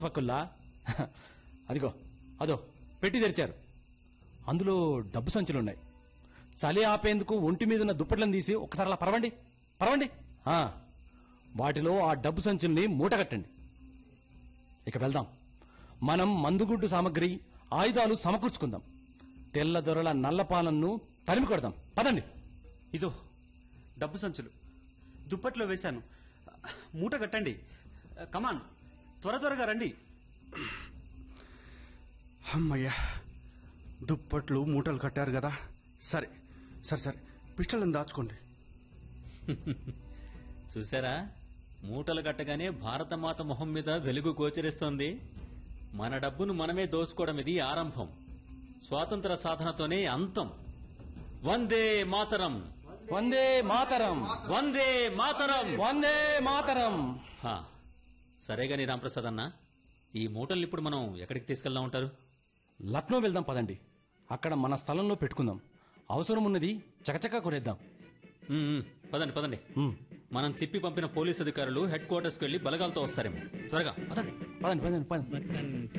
వకుల్లా అదిగో అదో పెట్టి తెరిచారు అందులో డబ్బు సంచులున్నాయి చలి ఆపేందుకు ఒంటి మీద ఉన్న దుప్పట్లను తీసి ఒకసారి అలా పరవండి పరవండి ఆ, వాటిలో ఆ డబ్బు సంచుల్ని మూటగట్టండి ఇక వెళ్దాం మనం మందుగుడ్డు సామగ్రి ఆయుధాలు సమకూర్చుకుందాం తెల్ల దొరల నల్లపాలన్ను తరిమి కొడదాం పదండి ఇదో డబ్బు సంచులు దుప్పట్లో వేశాను మూట కట్టండి కమాన్ త్వర త్వరగా రండి అమ్మయ్యా దుప్పట్లు మూటలు కట్టారు కదా సరే సరే సరే పిస్టల్ని దాచుకోండి చూసారా మూటలు కట్టగానే భారతమాత మొహం మీద వెలుగు గోచరిస్తోంది మన డబ్బును మనమే దోచుకోవడం ఇది ఆరంభం స్వాతంత్ర సాధనతోనే అంతం వందే మాతరం వందే మాతరం వందే మాతరం వందే మాతరం హా, సరే గాని రాంప్రసాద్ అన్న ఈ మూటల్ని ఇప్పుడు మనం ఎక్కడికి తీసుకెళ్దాం ఉంటారు లక్నో వెళ్దాం పదండి అక్కడ మన స్థలంలో పెట్టుకుందాం అవసరం ఉన్నది చకచకా కొనేద్దాం ఉమ్, ఉమ్, పదండి పదండి ఉమ్, మనం తిప్పి పంపిన పోలీస్ అధికారులు హెడ్ క్వార్టర్స్కి వెళ్లి బలగాలతో వస్తారేమో త్వరగా పదండి పదండి పదండి పదండి